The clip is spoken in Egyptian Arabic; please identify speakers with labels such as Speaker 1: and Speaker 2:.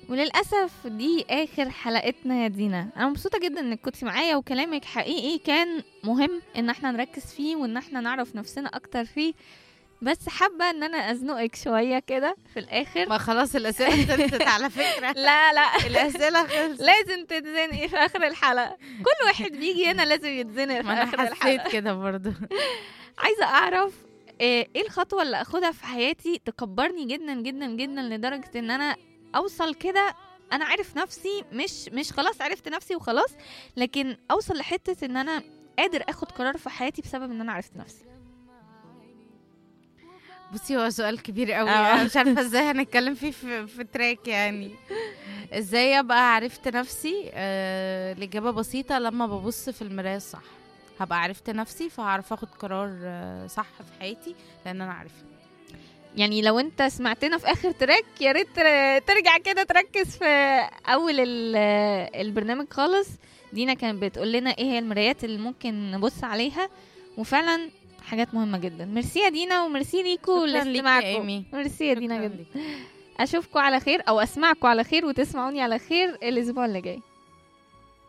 Speaker 1: وللأسف دي آخر حلقتنا يا دينا أنا مبسوطة جدا إنك كنتي معايا وكلامك حقيقي كان مهم إن احنا نركز فيه وإن احنا نعرف نفسنا أكتر فيه بس حابة إن أنا أزنقك شوية كده في الآخر
Speaker 2: ما خلاص الاسئله خلصت على فكره
Speaker 1: لا لا
Speaker 2: الاسئله خلصت
Speaker 1: لازم تتزنقي في آخر الحلقة كل واحد بيجي هنا لازم يتزنق في
Speaker 2: ما
Speaker 1: آخر
Speaker 2: انا
Speaker 1: الحلقة
Speaker 2: حسيت كده برضو
Speaker 1: عايزه اعرف آه، ايه الخطوه اللي اخدها في حياتي تكبرني جدا جدا جدا لدرجه ان انا اوصل كده انا عارف نفسي مش مش خلاص عرفت نفسي وخلاص لكن اوصل لحته ان انا قادر اخد قرار في حياتي بسبب ان انا عرفت نفسي
Speaker 2: بصي هو سؤال كبير قوي
Speaker 1: آه.
Speaker 2: انا مش عارفه ازاي هنتكلم فيه في, في تراك يعني ازاي ابقى عرفت نفسي آه الاجابه بسيطه لما ببص في المرايه الصح هبقى عرفت نفسي فهعرف اخد قرار آه صح في حياتي لان انا عارفه
Speaker 1: يعني لو انت سمعتنا في اخر تراك يا ريت تر- ترجع كده تركز في اول ال- البرنامج خالص دينا كانت بتقول لنا ايه هي المرايات اللي ممكن نبص عليها وفعلا حاجات مهمه جدا ميرسي يا دينا وميرسي ليكو
Speaker 2: شكراً ليكي يا
Speaker 1: لاستماعكم ايمي ميرسي يا دينا
Speaker 2: شكراً
Speaker 1: جدا
Speaker 2: ليك.
Speaker 1: اشوفكم على خير او اسمعكم على خير وتسمعوني على خير الاسبوع اللي جاي